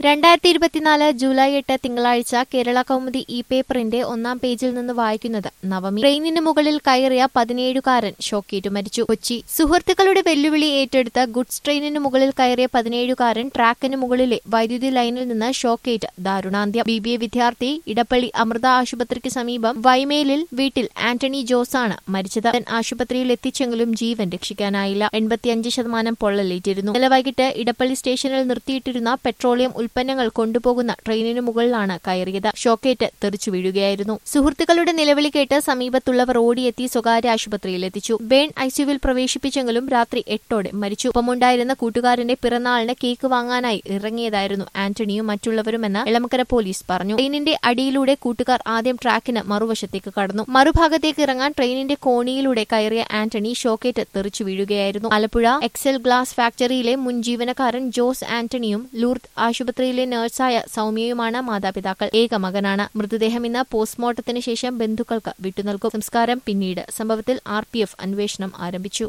രണ്ടായിരത്തി ഇരുപത്തിനാല് ജൂലൈ എട്ട് തിങ്കളാഴ്ച കേരള കൗമുദി ഇ പേപ്പറിന്റെ ഒന്നാം പേജിൽ നിന്ന് വായിക്കുന്നത് നവമി ട്രെയിനിന് മുകളിൽ കയറിയ പതിനേഴുകാരൻ ഷോക്കേറ്റു മരിച്ചു കൊച്ചി സുഹൃത്തുക്കളുടെ വെല്ലുവിളി ഏറ്റെടുത്ത് ഗുഡ്സ് ട്രെയിനിന് മുകളിൽ കയറിയ പതിനേഴുകാരൻ ട്രാക്കിന് മുകളിലെ വൈദ്യുതി ലൈനിൽ നിന്ന് ഷോക്കേറ്റ് ദാരുണാന്ത്യം ബി ബി എ വിദ്യാർത്ഥി ഇടപ്പള്ളി അമൃത ആശുപത്രിക്ക് സമീപം വൈമേലിൽ വീട്ടിൽ ആന്റണി ജോസാണ് മരിച്ചത് ഉടൻ ആശുപത്രിയിൽ എത്തിച്ചെങ്കിലും ജീവൻ രക്ഷിക്കാനായില്ല എൺപത്തിയഞ്ച് ശതമാനം പൊള്ളലേറ്റിരുന്നു ഇന്നലെ വൈകിട്ട് ഇടപ്പള്ളി സ്റ്റേഷനിൽ നിർത്തിയിട്ടിരുന്ന പെട്രോളിയം ഉൽപ്പന്നങ്ങൾ കൊണ്ടുപോകുന്ന ട്രെയിനിന് മുകളിലാണ് കയറിയത് ഷോക്കേറ്റ് തെറിച്ചു വീഴുകയായിരുന്നു സുഹൃത്തുക്കളുടെ നിലവിളി കേട്ട് സമീപത്തുള്ളവർ ഓടിയെത്തി സ്വകാര്യ ആശുപത്രിയിൽ എത്തിച്ചു ബേൺ ഐസിയുവിൽ പ്രവേശിപ്പിച്ചെങ്കിലും രാത്രി എട്ടോടെ മരിച്ചു ഒപ്പമുണ്ടായിരുന്ന കൂട്ടുകാരന്റെ പിറന്നാളിന് കേക്ക് വാങ്ങാനായി ഇറങ്ങിയതായിരുന്നു ആന്റണിയും മറ്റുള്ളവരുമെന്ന് എളമക്കര പോലീസ് പറഞ്ഞു ട്രെയിനിന്റെ അടിയിലൂടെ കൂട്ടുകാർ ആദ്യം ട്രാക്കിന് മറുവശത്തേക്ക് കടന്നു മറുഭാഗത്തേക്ക് ഇറങ്ങാൻ ട്രെയിനിന്റെ കോണിയിലൂടെ കയറിയ ആന്റണി ഷോക്കേറ്റ് തെറിച്ചു വീഴുകയായിരുന്നു ആലപ്പുഴ എക്സൽ ഗ്ലാസ് ഫാക്ടറിയിലെ മുൻ ജീവനക്കാരൻ ജോസ് ആന്റണിയും ലൂർദ് ആശുപത്രിയിലെ നഴ്സായ സൗമ്യയുമാണ് മാതാപിതാക്കൾ ഏക മകനാണ് മൃതദേഹം ഇന്ന് പോസ്റ്റ്മോർട്ടത്തിന് ശേഷം ബന്ധുക്കൾക്ക് വിട്ടുനൽകും സംസ്കാരം പിന്നീട് സംഭവത്തിൽ ആർ അന്വേഷണം ആരംഭിച്ചു